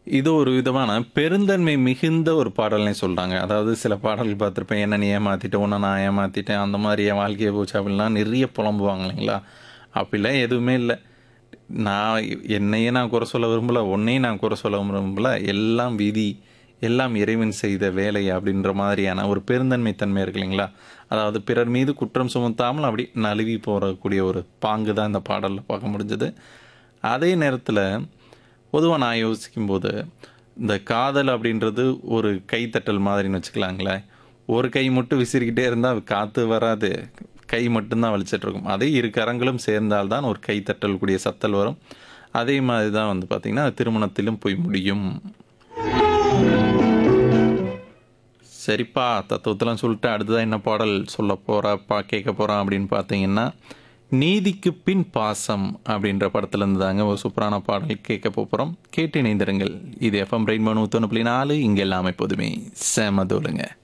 இது ஒரு விதமான பெருந்தன்மை மிகுந்த ஒரு பாடல்னே சொல்றாங்க. அதாவது சில பாடல்கள் பார்த்திருப்பேன். "என்ன நீ ஏமாத்திட்ட, உன்ன நான் ஏமாத்திட்டேன். அந்த மாரி என் வாழ்க்கையே போச்சு" அப்படின்லாம் நிறைய புலம்புவாங்க இல்லைங்களா? அப்படிலாம் எதுவுமே இல்ல. நான் என்னையே நான் குறை சொல்ல விரும்பல. உன்னையும் நான் குறை சொல்ல விரும்பல. எல்லாம் விதி, எல்லாம் இறைவன் செய்த வேலை அப்படின்ற மாதிரியான ஒரு பெருந்தன்மை தன்மை இருக்கு இல்லைங்களா? அதாவது பிறர் மீது குற்றம் சுமத்தாமல் அப்படி நழுவி போறக்கூடிய ஒரு பாங்கு தான் இந்த பாடல்ல பார்க்க முடிஞ்சது. அதே நேரத்தில பொதுவா நான் யோசிக்கும்போது, இந்த காதல் அப்படின்றது ஒரு கைத்தட்டல் மாதிரின்னு வச்சுக்கலாங்களேன். ஒரு கை மட்டும் விசிறிக்கிட்டே இருந்தா காத்து வராது. கை மட்டும் தான் வலிச்சிட்டு இருக்கும். அதே இரு கரங்களும் சேர்ந்தால் தான் ஒரு கைத்தட்டல் கூடிய சத்தல் வரும். அதே மாதிரி தான் வந்து பார்த்தீங்கன்னா, திருமணத்திலும் போய் முடியும். சரிப்பா, தத்துவத்தெல்லாம் சொல்லிட்டு அடுத்ததா என்ன பாடல் சொல்ல போறா பா கேட்க போறான் அப்படின்னு பார்த்தீங்கன்னா, "நீதிக்கு பின் பாசம்" அப்படின்ற படத்துலேருந்து தாங்க ஒரு சூப்பரான பாடல் கேட்க போப்போறோம். கேட்டு இணைந்திருங்கள். இது எஃப்எம் ரெயின்போ 101.4 இங்க எல்லாமே எப்போதுமே செம தூளுங்க.